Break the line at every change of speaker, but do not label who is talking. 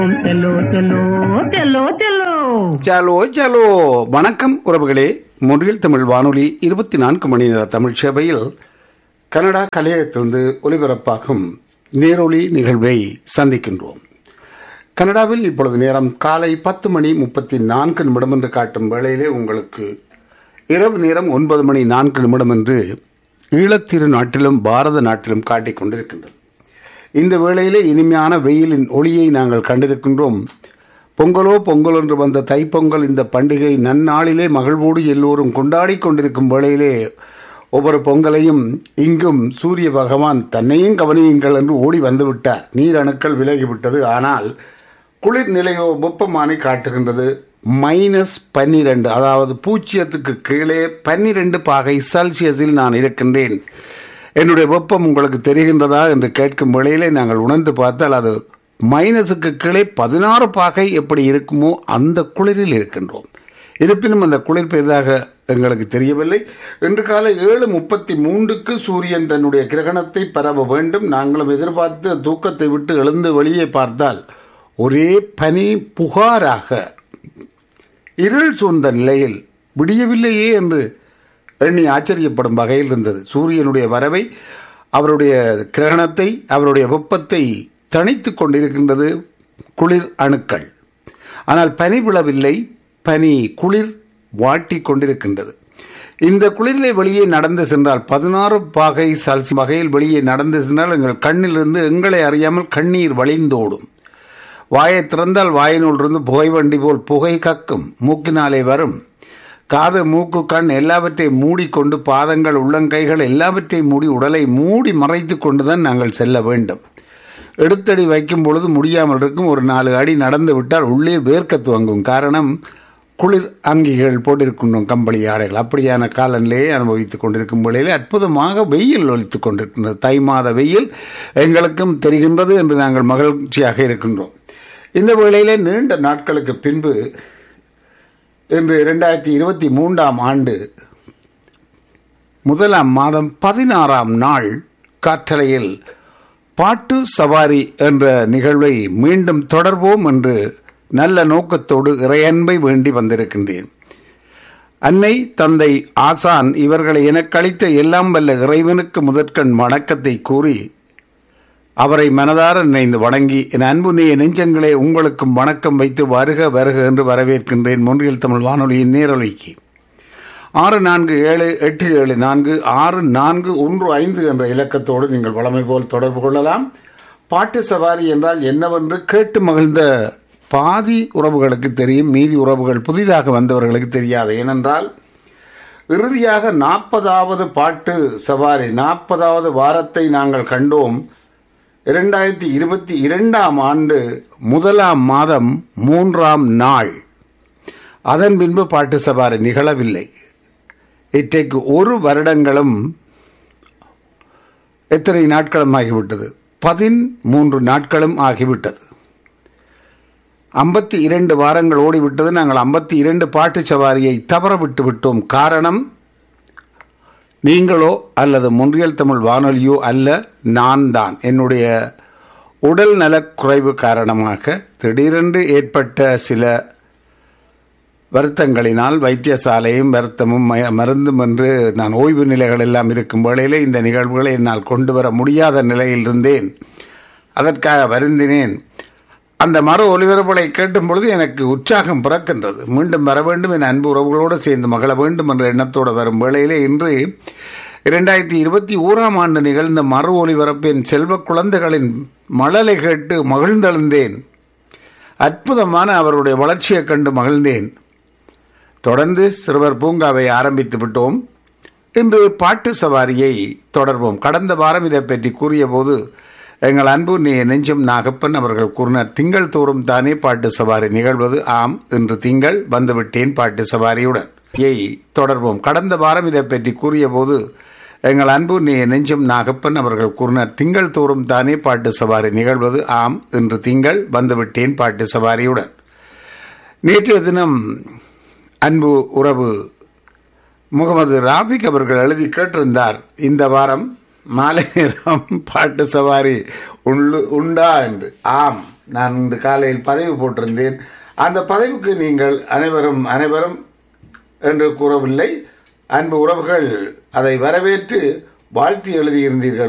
Cello செல்லோ செல்லோ செல்லோ
ஜாலோ ஜாலோ வணக்கம் உறவுகளே முறையில் தமிழ் வானொலி இருபத்தி நான்கு மணி நேர தமிழ் சேவையில் கனடா கலையகத்திலிருந்து ஒலிபரப்பாகும் நேரொலி நிகழ்வை சந்திக்கின்றோம் கனடாவில் இப்பொழுது நேரம் காலை பத்து மணி முப்பத்தி நான்கு நிமிடம் என்று காட்டும் வேளையிலே உங்களுக்கு இரவு நேரம் ஒன்பது மணி நான்கு நிமிடம் என்று ஈழத்திரு நாட்டிலும் பாரத நாட்டிலும் காட்டிக் கொண்டிருக்கின்றது இந்த வேளையிலே இனிமையான வெயிலின் ஒளியை நாங்கள் கண்டிருக்கின்றோம் பொங்கலோ பொங்கல் என்று வந்த தைப்பொங்கல் இந்த பண்டிகை நன்னாளிலே மகிழ்வோடு எல்லோரும் கொண்டாடி கொண்டிருக்கும் வேளையிலே ஒவ்வொரு பொங்கலையும் இங்கும் சூரிய பகவான் தன்னையும் கவனியுங்கள் என்று ஓடி வந்துவிட்டார் நீர் அணுக்கள் விலகிவிட்டது ஆனால் குளிர் நிலையோ வெப்பமானி காட்டுகின்றது மைனஸ் பன்னிரண்டு அதாவது பூஜ்ஜியத்துக்கு கீழே பன்னிரண்டு பாகை செல்சியஸில் நான் இருக்கின்றேன் என்னுடைய வெப்பம் உங்களுக்கு தெரிகின்றதா என்று கேட்கும் வேளையிலே நாங்கள் உணர்ந்து பார்த்தால் அது மைனஸுக்கு கீழே பதினாறு பாகை எப்படி இருக்குமோ அந்த குளிரில் இருக்கின்றோம் இருப்பினும் அந்த குளிர் பெரிதாக எங்களுக்கு தெரியவில்லை இன்று காலை ஏழு முப்பத்தி மூன்றுக்கு சூரியன் தன்னுடைய கிரகணத்தை பரவ வேண்டும் நாங்களும் எதிர்பார்த்து தூக்கத்தை விட்டு எழுந்து வெளியே பார்த்தால் ஒரே பனி புகாராக இருள் சூழ்ந்த நிலையில் விடியவில்லையே என்று எண்ணி ஆச்சரியப்படும் வகையில் இருந்தது சூரியனுடைய வரவை அவருடைய கிரகணத்தை அவருடைய வெப்பத்தை தணித்து கொண்டிருக்கின்றது குளிர் அணுக்கள் ஆனால் பனி விழவில்லை பனி குளிர் வாட்டி கொண்டிருக்கின்றது இந்த குளிரிலே வெளியே நடந்து சென்றால் பதினாறு பாகை சல்சி வகையில் வெளியே நடந்து சென்றால் எங்கள் கண்ணிலிருந்து எங்களை அறியாமல் கண்ணீர் வழிந்தோடும் வாயை திறந்தால் வாயினுள்ளிருந்து புகை வண்டி போல் புகை கக்கும் மூக்கினாலே வரும் காது மூக்கு கண் எல்லாவற்றையும் மூடிக்கொண்டு பாதங்கள் உள்ளங்கைகள் எல்லாவற்றையும் மூடி உடலை மூடி மறைத்து கொண்டுதான் நாங்கள் செல்ல வேண்டும் எடுத்தடி வைக்கும் பொழுது முடியாமல் இருக்கும் ஒரு நாலு அடி நடந்து விட்டால் உள்ளே வேர்க்க துவங்கும் காரணம் குளிர் அங்கிகள் போட்டிருக்கின்றோம் கம்பளி ஆடைகள் அப்படியான காலநிலையை அனுபவித்துக் கொண்டிருக்கும் வேளையிலே அற்புதமாக வெயில் ஒலித்துக் கொண்டிருக்கின்றது தை மாத வெயில் எங்களுக்கும் தெரிகின்றது என்று நாங்கள் மகிழ்ச்சியாக இருக்கின்றோம் இந்த வேளையிலே நீண்ட நாட்களுக்கு பின்பு இன்று இரண்டாயிரத்தி இருபத்தி மூன்றாம் ஆண்டு முதலாம் மாதம் பதினாறாம் நாள் காற்றலையில் பாட்டு சவாரி என்ற நிகழ்வை மீண்டும் தொடர்வோம் என்று நல்ல நோக்கத்தோடு இறையன்பை வேண்டி வந்திருக்கின்றேன் அன்னை தந்தை ஆசான் இவர்களை எனக்களித்த எல்லாம் வல்ல இறைவனுக்கு முதற்கண் வணக்கத்தை கூறி அவரை மனதார நினைந்து வணங்கி என் அன்பு நேய நெஞ்சங்களே உங்களுக்கும் வணக்கம் வைத்து வருக வருக என்று வரவேற்கின்றேன் மொன்றியல் தமிழ் வானொலியின் நேரொலிக்கு ஆறு நான்கு ஏழு எட்டு ஏழு நான்கு ஆறு நான்கு ஒன்று ஐந்து என்ற இலக்கத்தோடு நீங்கள் வளமை போல் தொடர்பு கொள்ளலாம் பாட்டு சவாரி என்றால் என்னவென்று கேட்டு மகிழ்ந்த பாதி உறவுகளுக்கு தெரியும் மீதி உறவுகள் புதிதாக வந்தவர்களுக்கு தெரியாது ஏனென்றால் இறுதியாக நாற்பதாவது பாட்டு சவாரி நாற்பதாவது வாரத்தை நாங்கள் கண்டோம் இரண்டாயிரத்தி இருபத்தி இரண்டாம் ஆண்டு முதலாம் மாதம் மூன்றாம் நாள் அதன் பின்பு பாட்டு சவாரி நிகழவில்லை இன்றைக்கு ஒரு வருடங்களும் எத்தனை நாட்களும் ஆகிவிட்டது பதிமூன்று நாட்களும் ஆகிவிட்டது ஐம்பத்தி இரண்டு வாரங்கள் ஓடிவிட்டது நாங்கள் ஐம்பத்தி இரண்டு பாட்டு சவாரியை தவற விட்டு விட்டோம் காரணம் நீங்களோ அல்லது முன்றியல் தமிழ் வானொலியோ அல்ல நான் தான் என்னுடைய உடல் நலக்குறைவு காரணமாக திடீரென்று ஏற்பட்ட சில வருத்தங்களினால் வைத்தியசாலையும் வருத்தமும் மருந்தும் என்று நான் ஓய்வு நிலைகள் எல்லாம் இருக்கும் வேளையிலே இந்த நிகழ்வுகளை என்னால் கொண்டு வர முடியாத நிலையில் இருந்தேன் அதற்காக வருந்தினேன் அந்த மறு ஒலிபரப்புகளை கேட்டும் பொழுது எனக்கு உற்சாகம் பிறக்கின்றது மீண்டும் வர வேண்டும் என் அன்பு உறவுகளோடு சேர்ந்து மகள வேண்டும் என்ற எண்ணத்தோடு வரும் வேளையிலே இன்று இரண்டாயிரத்தி இருபத்தி ஓராம் ஆண்டு நிகழ்ந்த மறு ஒலிபரப்பின் செல்வ குழந்தைகளின் மழலை கேட்டு மகிழ்ந்தெழுந்தேன் அற்புதமான அவருடைய வளர்ச்சியைக் கண்டு மகிழ்ந்தேன் தொடர்ந்து சிறுவர் பூங்காவை ஆரம்பித்து விட்டோம் இன்று பாட்டு சவாரியை தொடர்வோம் கடந்த வாரம் இதை பற்றி கூறிய போது எங்கள் அன்பு நீ நெஞ்சம் நாகப்பன் அவர்கள் கூறினார் திங்கள் தோறும் தானே பாட்டு சவாரி நிகழ்வது ஆம் இன்று திங்கள் வந்துவிட்டேன் பாட்டு சவாரியுடன் ஏய் தொடர்வோம் கடந்த வாரம் இதை பற்றி கூறிய போது எங்கள் அன்பு நீ நெஞ்சம் நாகப்பன் அவர்கள் கூறினார் திங்கள் தோறும் தானே பாட்டு சவாரி நிகழ்வது ஆம் இன்று திங்கள் வந்துவிட்டேன் பாட்டு சவாரியுடன் நேற்றைய தினம் அன்பு உறவு முகமது ராபிக் அவர்கள் எழுதி கேட்டிருந்தார் இந்த வாரம் மாலை நேரம் பாட்டு சவாரி உள்ளு உண்டா என்று ஆம் நான் இன்று காலையில் பதவி போட்டிருந்தேன் அந்த பதவிக்கு நீங்கள் அனைவரும் அனைவரும் என்று கூறவில்லை அன்பு உறவுகள் அதை வரவேற்று வாழ்த்தி எழுதியிருந்தீர்கள்